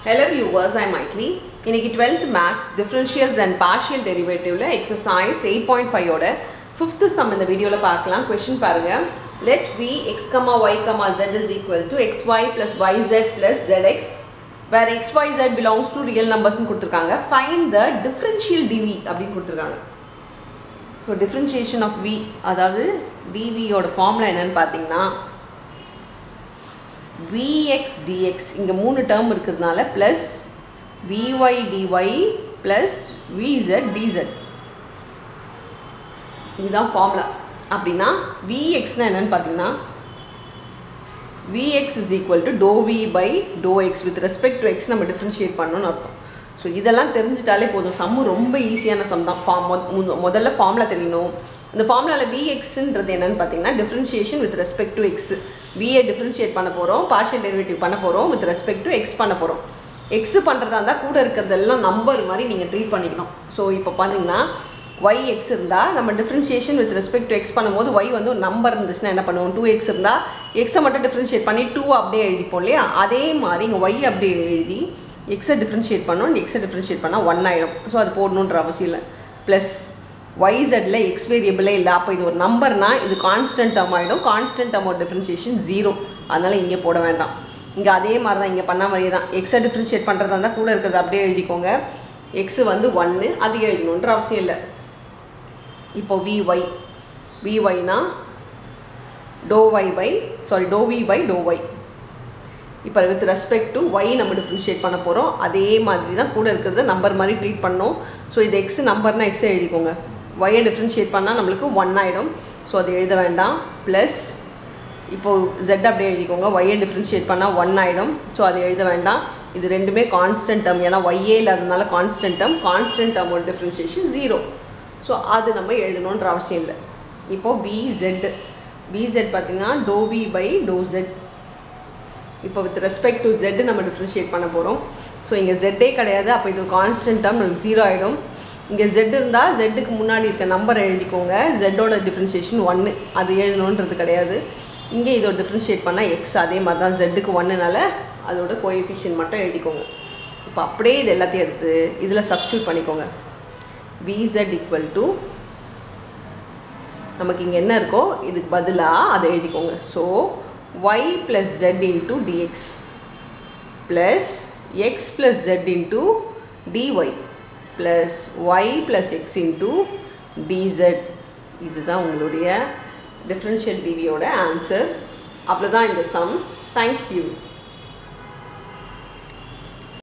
Hello viewers, I'm Maitli. இன்னைக்கு 12th maths differentials and partial டெரிவேட்டிவ்ல exercise eight point ஃபைவோட fifth sum இந்த வீடியோவில் பார்க்கலாம் கொஷின் பாருங்க let V X comma Y comma Z is equal to X Y plus Y Z plus Z X where X Y Z belongs to real நம்பர்ஸ்னு கொடுத்துருக்காங்க fine த differential TV அப்படின்னு கொடுத்துருக்காங்க so differentiation of we அதாவது டிவியோட formula என்னன்னு பார்த்தீங்கன்னா vx dx இங்கே மூணு டேர்ம் இருக்கிறதுனால plus vy dy plus vz dz இதுதான் ஃபார்முலா அப்படின்னா vxனா என்னன்னு பார்த்தீங்கன்னா vx is equal to dou v by dou x with respect to x நம்ம டிஃப்ரென்ஷியேட் பண்ணணும்னு அர்த்தம் ஸோ இதெல்லாம் தெரிஞ்சிட்டாலே போதும் சம்மு ரொம்ப ஈஸியான சம் தான் ஃபார்ம் முதல்ல ஃபார்முலா தெரியணும் இந்த ஃபார்முலாவில் vxன்றது என்னன்னு பார்த்தீங்கன்னா differentiation with respect to X விஏ டிஃப்ரென்ஷியேட் பண்ண போகிறோம் பார்ஷியல் டெரிவேட்டிவ் பண்ண போகிறோம் வித் ரெஸ்பெக்ட் டு எக்ஸ் பண்ண போகிறோம் எக்ஸ் பண்ணுறதா இருந்தால் கூட இருக்கிறதெல்லாம் நம்பர் மாதிரி நீங்கள் ட்ரீட் பண்ணிக்கணும் ஸோ இப்போ பார்த்தீங்கன்னா ஒய் எக்ஸ் இருந்தால் நம்ம differentiation with respect to X பண்ணும்போது ஒய் வந்து ஒரு நம்பர் இருந்துச்சுன்னா என்ன பண்ணுவோம் டூ எக்ஸ் இருந்தால் எக்ஸை மட்டும் டிஃப்ரென்ஷியேட் பண்ணி டூ அப்படியே எழுதிப்போம் இல்லையா அதே மாதிரி இங்கே ஒய் அப்படியே எழுதி எக்ஸை டிஃப்ரென்ஷியேட் பண்ணோம் எக்ஸை டிஃப்ரென்ஷியேட் பண்ணால் ஒன் ஆகிடும் ஸோ அது போடணுன்ற அவசியம் இல்லை ப்ளஸ் ஒய்செட்டில் எக்ஸ் வேரியபிளே இல்லை அப்போ இது ஒரு நம்பர்னா இது கான்ஸ்டன்ட் டேர்ம் ஆகிடும் கான்ஸ்டன்ட் டேர்மோட டிஃப்ரென்ஷியேஷன் ஜீரோ அதனால் இங்கே போட வேண்டாம் இங்கே அதே மாதிரி தான் இங்கே பண்ண மாதிரியே தான் எக்ஸை டிஃப்ரென்ஷியேட் பண்ணுறதா இருந்தால் கூட இருக்கிறது அப்படியே எழுதிக்கோங்க எக்ஸு வந்து ஒன்று அது எழுதணுன்ற அவசியம் இல்லை இப்போ விஒய் விஒய்னா doe Y by sorry doe V by doe Y இப்போ வித் ரெஸ்பெக்ட் டு ஒய் நம்ம டிஃப்ரென்ஷியேட் பண்ண போகிறோம் அதே மாதிரி தான் கூட இருக்கிறத நம்பர் மாதிரி ட்ரீட் பண்ணோம் ஸோ இது எக்ஸ் நம்பர்னா எக்ஸை எழுதிக்கோங்க ஒய்யை டிஃப்ரென்ஷியேட் பண்ணால் நம்மளுக்கு ஒன் ஆகிடும் ஸோ அது எழுத வேண்டாம் ப்ளஸ் இப்போது ஜெட் அப்படியே எழுதிக்கோங்க ஒய்யை டிஃப்ரென்ஷியேட் பண்ணால் ஒன் ஆகிடும் ஸோ அது எழுத வேண்டாம் இது ரெண்டுமே கான்ஸ்டன்ட் டேர்ம் ஏன்னா ஒய்யே இல்லாததுனால கான்ஸ்டன்ட் டேர்ம் கான்ஸ்டன்ட் டேர்மோட டிஃப்ரென்ஷியேஷன் ஜீரோ ஸோ அது நம்ம எழுதணுன்ற அவசியம் இல்லை இப்போது பிசெட் பிசெட் பார்த்திங்கன்னா doe V by doe Z இப்போ வித் ரெஸ்பெக்ட் டு ஜெட் நம்ம டிஃப்ரென்ஷியேட் பண்ண போகிறோம் ஸோ இங்கே ஜெட்டே கிடையாது அப்போ இது கான்ஸ்டன்ட் டேர்ம் நமக்கு ஜீரோ ஆகிடும் இங்கே ஜெட் இருந்தால் ஜெட்டுக்கு முன்னாடி இருக்க நம்பரை எழுதிக்கோங்க ஜெட்டோட டிஃப்ரென்ஷியேஷன் ஒன்று அது எழுதணுன்றது கிடையாது இங்கே இதோட டிஃப்ரென்ஷியேட் பண்ணால் எக்ஸ் அதே மாதிரி தான் ஜெட்டுக்கு ஒன்றுனால அதோட கோஎஃபிஷியன் மட்டும் எழுதிக்கோங்க இப்போ அப்படியே இது எல்லாத்தையும் எடுத்து இதில் சப்ஸ்டியூட் பண்ணிக்கோங்க விசெட் ஈக்குவல் டு நமக்கு இங்கே என்ன இருக்கோ இதுக்கு பதிலாக அதை எழுதிக்கோங்க so y plus z into dx plus x plus z into dy plus y plus x into dz இதுதான் உங்களுடைய டிஃப்ரென்ஷியல் டிவியோட ஆன்சர் அவ்வளோதான் இந்த சம் தேங்க்யூ